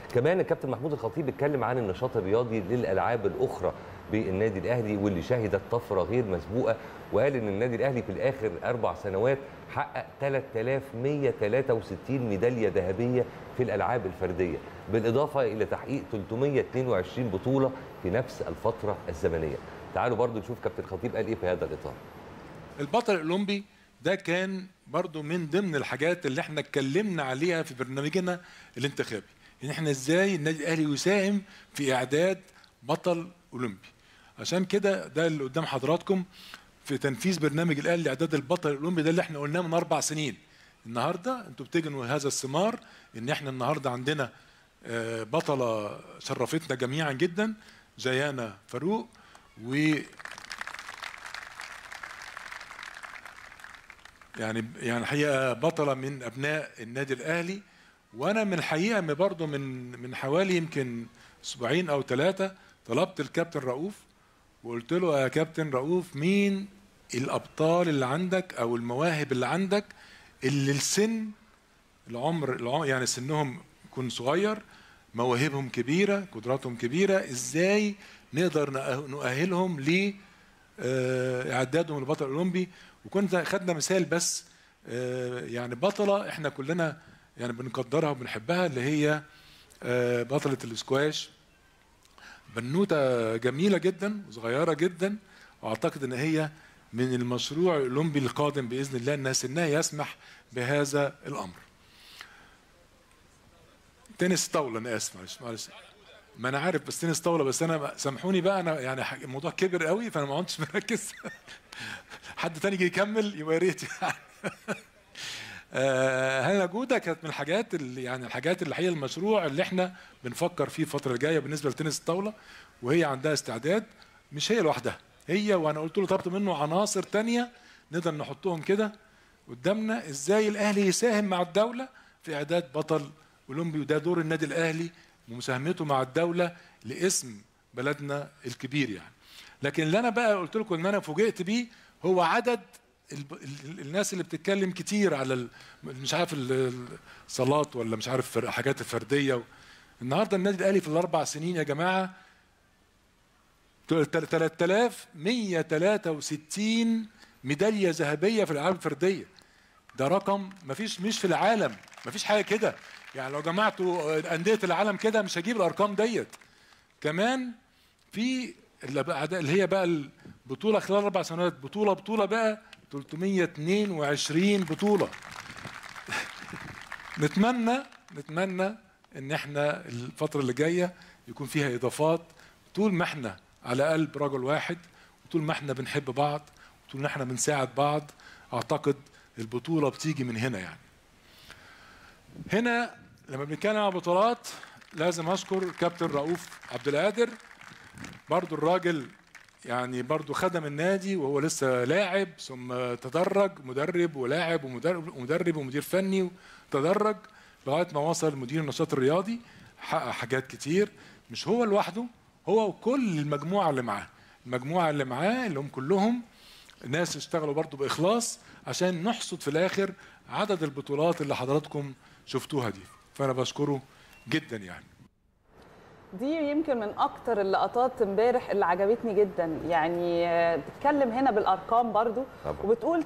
كمان الكابتن محمود الخطيب اتكلم عن النشاط الرياضي للالعاب الاخرى بالنادي الاهلي واللي شهدت طفره غير مسبوقه وقال ان النادي الاهلي في الاخر اربع سنوات حقق 3163 ميداليه ذهبيه في الالعاب الفرديه بالاضافه الى تحقيق 322 بطوله في نفس الفتره الزمنيه تعالوا برضو نشوف كابتن خطيب قال ايه في هذا الاطار البطل الاولمبي ده كان برضو من ضمن الحاجات اللي احنا اتكلمنا عليها في برنامجنا الانتخابي ان احنا ازاي النادي الاهلي يساهم في اعداد بطل اولمبي عشان كده ده اللي قدام حضراتكم في تنفيذ برنامج الاهلي لاعداد البطل الاولمبي ده اللي احنا قلناه من اربع سنين النهارده انتوا بتجنوا هذا الثمار ان احنا النهارده عندنا آه، بطله شرفتنا جميعا جدا جيانا فاروق و يعني يعني الحقيقه بطله من ابناء النادي الاهلي وانا من الحقيقه من برضه من من حوالي يمكن اسبوعين او ثلاثه طلبت الكابتن رؤوف وقلت له يا كابتن رؤوف مين الابطال اللي عندك او المواهب اللي عندك اللي السن العمر, العمر يعني سنهم يكون صغير مواهبهم كبيره قدراتهم كبيره ازاي نقدر نأه- نؤهلهم ل آه، اعدادهم للبطل الاولمبي وكنت خدنا مثال بس آه، يعني بطله احنا كلنا يعني بنقدرها وبنحبها اللي هي آه، بطله الاسكواش بنوته جميله جدا وصغيره جدا واعتقد ان هي من المشروع الاولمبي القادم باذن الله انها سنها يسمح بهذا الامر. تنس طاوله انا اسف معلش معلش ما انا عارف بس تنس طاوله بس انا سامحوني بقى انا يعني ح- الموضوع كبر قوي فانا ما عدتش مركز حد تاني يجي يكمل يبقى يا ريت يعني آه، هنا جوده كانت من الحاجات اللي يعني الحاجات اللي هي المشروع اللي احنا بنفكر فيه الفتره الجايه بالنسبه لتنس الطاوله وهي عندها استعداد مش هي لوحدها هي وانا قلت له طلبت منه عناصر تانية نقدر نحطهم كده قدامنا ازاي الاهلي يساهم مع الدوله في اعداد بطل اولمبي وده دور النادي الاهلي ومساهمته مع الدوله لاسم بلدنا الكبير يعني لكن اللي انا بقى قلت لكم ان انا فوجئت بيه هو عدد الب... ال- الناس اللي بتتكلم كتير على ال... مش عارف ال- الصالات ولا مش عارف فر- حاجات الفرديه و... النهارده النادي الاهلي في الاربع سنين يا جماعه 3163 ميداليه ذهبيه في الالعاب الفرديه ده رقم مفيش مش في العالم مفيش حاجه كده يعني لو جمعتوا انديه العالم كده مش هجيب الارقام ديت كمان في اللي بقى اللي هي بقى البطوله خلال اربع سنوات بطوله بطوله بقى 322 بطوله نتمنى نتمنى ان احنا الفتره اللي جايه يكون فيها اضافات طول ما احنا على قلب رجل واحد وطول ما احنا بنحب بعض وطول ما احنا بنساعد بعض اعتقد البطوله بتيجي من هنا يعني هنا لما بنتكلم عن بطولات لازم اشكر كابتن رؤوف عبد القادر برضو الراجل يعني برضو خدم النادي وهو لسه لاعب ثم تدرج مدرب ولاعب ومدرب, ومدرب ومدير فني وتدرج لغايه ما وصل مدير النشاط الرياضي حقق حاجات كتير مش هو لوحده هو وكل المجموعه اللي معاه المجموعه اللي معاه اللي هم كلهم ناس اشتغلوا برضو باخلاص عشان نحصد في الاخر عدد البطولات اللي حضراتكم شفتوها دي فانا بشكره جدا يعني دي يمكن من اكتر اللقطات امبارح اللي عجبتني جدا يعني آه، بتتكلم هنا بالارقام برضو طبعا. وبتقول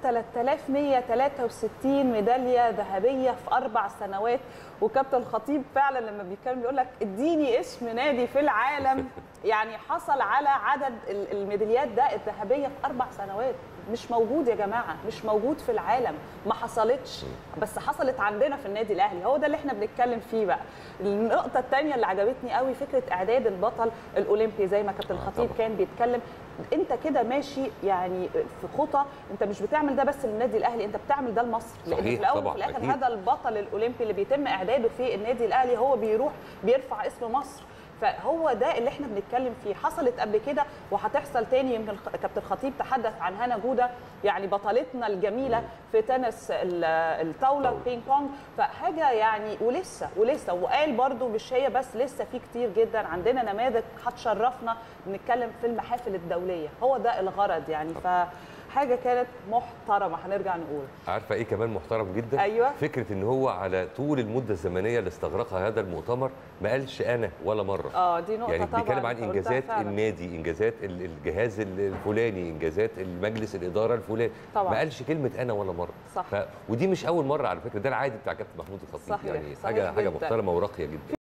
3163 ميداليه ذهبيه في اربع سنوات وكابتن الخطيب فعلا لما بيتكلم بيقول لك اديني اسم نادي في العالم يعني حصل على عدد ال- الميداليات ده الذهبيه في اربع سنوات مش موجود يا جماعه مش موجود في العالم ما حصلتش بس حصلت عندنا في النادي الاهلي هو ده اللي احنا بنتكلم فيه بقى النقطه الثانيه اللي عجبتني قوي فكره اعداد البطل الاولمبي زي ما كابتن الخطيب طبعا. كان بيتكلم انت كده ماشي يعني في خطى انت مش بتعمل ده بس للنادي الاهلي انت بتعمل ده لمصر لان صحيح في الاول طبعاً، وفي الاخر أكيد. هذا البطل الاولمبي اللي بيتم اعداده في النادي الاهلي هو بيروح بيرفع اسم مصر فهو ده اللي احنا بنتكلم فيه حصلت قبل كده وهتحصل تاني يمكن الخ- كابتن الخطيب تحدث عن هنا جوده يعني بطلتنا الجميله في تنس ال- الطاوله البينج بونج فحاجه يعني ولسه ولسه وقال برضو مش هي بس لسه في كتير جدا عندنا نماذج هتشرفنا نتكلم في المحافل الدوليه هو ده الغرض يعني ف حاجه كانت محترمه هنرجع نقول عارفه ايه كمان محترم جدا أيوة. فكره ان هو على طول المده الزمنيه اللي استغرقها هذا المؤتمر ما قالش انا ولا مره اه دي نقطه يعني طبعا بيتكلم عن أنت قلتها انجازات فعلاً. النادي انجازات ال- الجهاز ال- الفلاني انجازات المجلس الاداره الفلاني طبعاً. ما قالش كلمه انا ولا مره صح. ف... ودي مش اول مره على فكره ده العادي بتاع كابتن محمود الخطيب صحيح، يعني صحيح حاجه حاجه جداً. محترمه وراقيه جدا